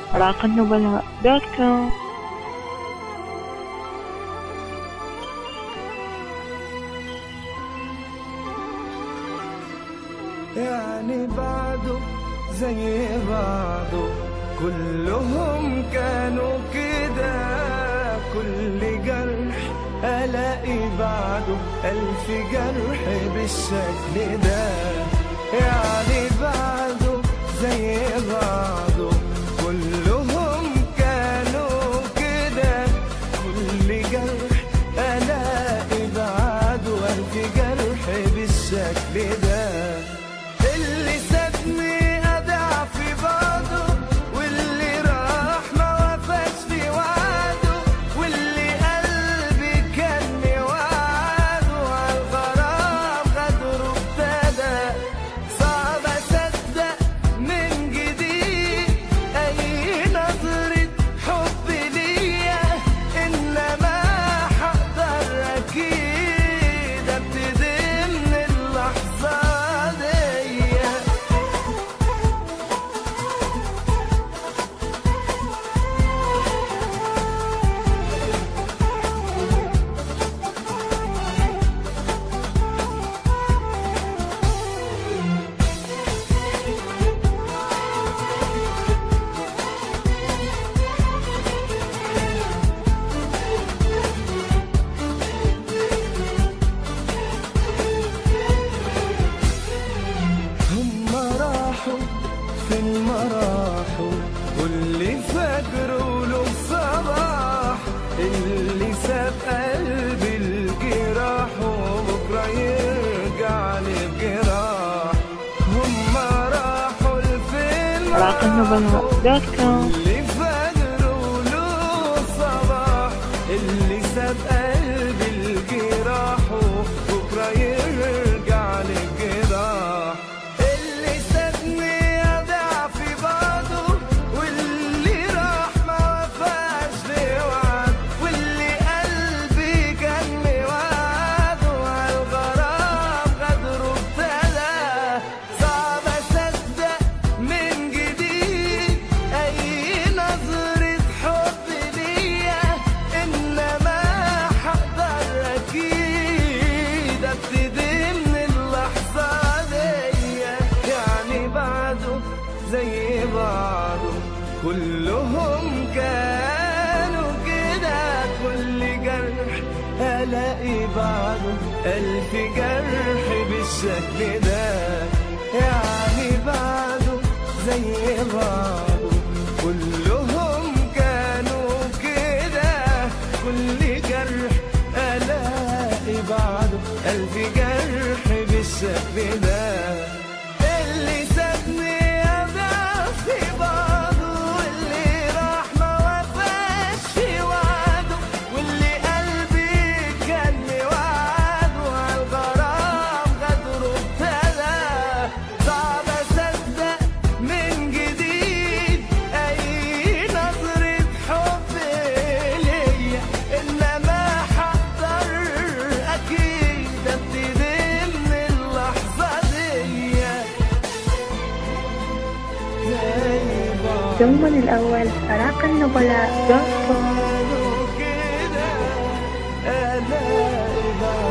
راق النبلاء دوت كوم يعني بعده زي بعده كلهم كانوا كده كل جرح ألاقي بعده ألف جرح بالشكل ده يعني بعده زي بعده كلهم كانوا كده كل جرح ألاقي بعده ألف جرح بالشكل ده اللي سابني أدع في بعضه واللي راح ما وفاش في وعده واللي قلبي كان وعده عالغرام غدره ابتدى صعب أصدق من جديد أي نظرة حب ليا إنما هقدر أكيد أبتدي من اللحظة دي هم راحوا فين ما راحوا واللي فجر وله صباح اللي ساب قلبي الجراح وبكره يرجع للجراح هم راحوا لفين ما راق النبلاء دوت كوم اللي فجر وله صباح اللي ساب قلبي الجراح وبكره يرجع للجراح اللي سابني ادع في بعضه واللي راح ما وفاش لوعد واللي قلبي كان موعده عالغرام غدره ابتدى صعب اصدق من جديد اي نظرة حب ليا انما هقدر اكيد ابتدي من اللحظة دي يعني بعده زي بعضه كلهم كانوا كده كل جرح الاقي بعده الف جرح بالشكل ده يعني بعده زي بعضه كلهم كانوا كده كل جرح الاقي بعده الف جرح بالشكل ده اللي سابني ابدا في بعضه واللي راح ما وفاش في وعده واللي قلبي كان موعده عالغرام غدره ابتدى صعب اصدق من جديد اي نظرة حب ليا انما هقدر اكيد ابتدي من اللحظة دي زي بعض ثم الأول راق النبلاء دوت كوم كانوا كده ألاقي بعض